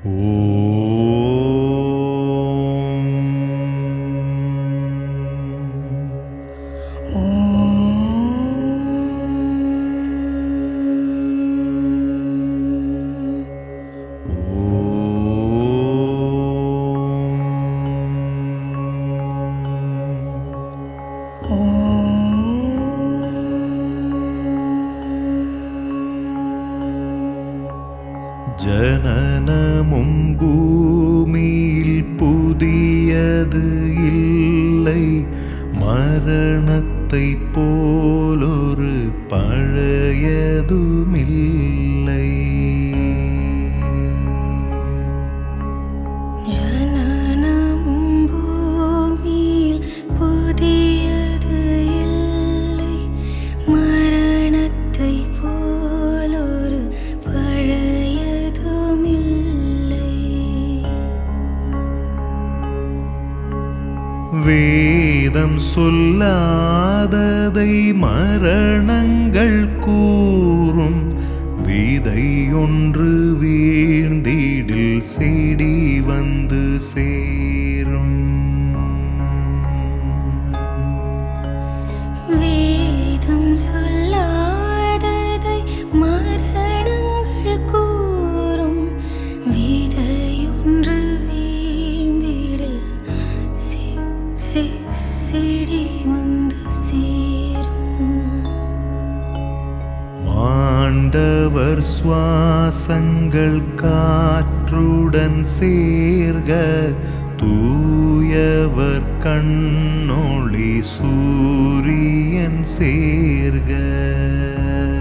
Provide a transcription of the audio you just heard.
ஜனனமும் பூமியில் புதியது இல்லை மரணத்தை போலொரு பழையதுமில்லை ஜனனமும் பூமியில் புதியது இல்லை மரணத்தை போலொரு பழையதுமில்லை வேதம் சொல்லாததை மரணங்கள் கூறும் விதை ஒன்று வீழ்ந்திடில் செடி வந்து சேரும் வேதம் சொல்லாததை மரணங்கள் கூறும் விதையொன்று வீழ்ந்திடில் செ- செ- செடி வந்து சேரும் மாண்டவர் சுவாசங்கள் காற்றுடன் சேர்க தூயவர் கண்ணொளி சூரியன் சேர்க